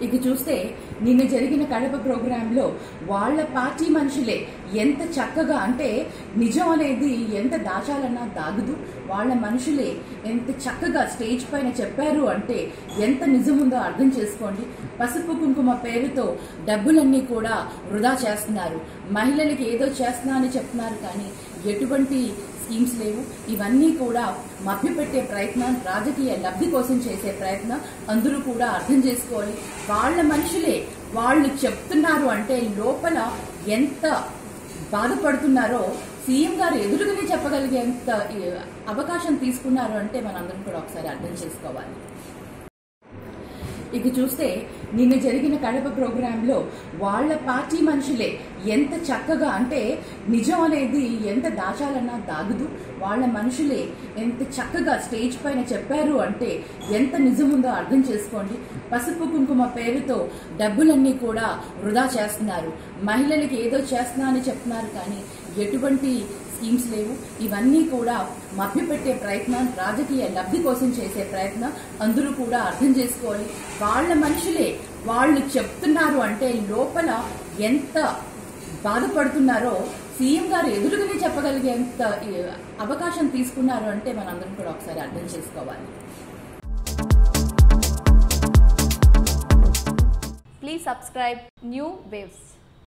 ఇక చూస్తే నిన్న జరిగిన కడప ప్రోగ్రాంలో వాళ్ళ పార్టీ మనుషులే ఎంత చక్కగా అంటే నిజం అనేది ఎంత దాచాలన్నా దాగదు వాళ్ళ మనుషులే ఎంత చక్కగా స్టేజ్ పైన చెప్పారు అంటే ఎంత నిజం ఉందో అర్థం చేసుకోండి పసుపు కుంకుమ పేరుతో డబ్బులన్నీ కూడా వృధా చేస్తున్నారు మహిళలకి ఏదో చేస్తున్నా అని చెప్తున్నారు కానీ ఎటువంటి స్కీమ్స్ లేవు ఇవన్నీ కూడా మభ్యపెట్టే ప్రయత్నం రాజకీయ లబ్ధి కోసం చేసే ప్రయత్నం అందరూ కూడా అర్థం చేసుకోవాలి వాళ్ళ మనుషులే వాళ్ళు చెప్తున్నారు అంటే లోపల ఎంత బాధపడుతున్నారో సీఎం గారు ఎదురుగానే చెప్పగలిగేంత ఈ, అవకాశం తీసుకున్నారు అంటే మనందరం కూడా ఒకసారి అర్థం చేసుకోవాలి ఇక చూస్తే నిన్న జరిగిన కడప ప్రోగ్రాంలో వాళ్ళ పార్టీ మనుషులే ఎంత చక్కగా అంటే నిజం అనేది ఎంత దాచాలన్నా దాగదు వాళ్ళ మనుషులే ఎంత చక్కగా స్టేజ్ పైన చెప్పారు అంటే ఎంత నిజం ఉందో అర్థం చేసుకోండి పసుపు కుంకుమ పేరుతో డబ్బులన్నీ కూడా వృధా చేస్తున్నారు మహిళలకి ఏదో చేస్తున్నా అని చెప్తున్నారు కానీ ఎటువంటి స్కీమ్స్ లేవు ఇవన్నీ కూడా మభ్యపెట్టే ప్రయత్నం రాజకీయ లబ్ధి కోసం చేసే ప్రయత్నం అందరూ కూడా అర్థం చేసుకోవాలి వాళ్ళ మనుషులే వాళ్ళు చెప్తున్నారు అంటే లోపల ఎంత బాధపడుతున్నారో సీఎం గారు ఎదురుగానే చెప్పగలిగేంత ఈ, అవకాశం తీసుకున్నారు అంటే మనందరం కూడా ఒకసారి అర్థం చేసుకోవాలి Please subscribe New Waves.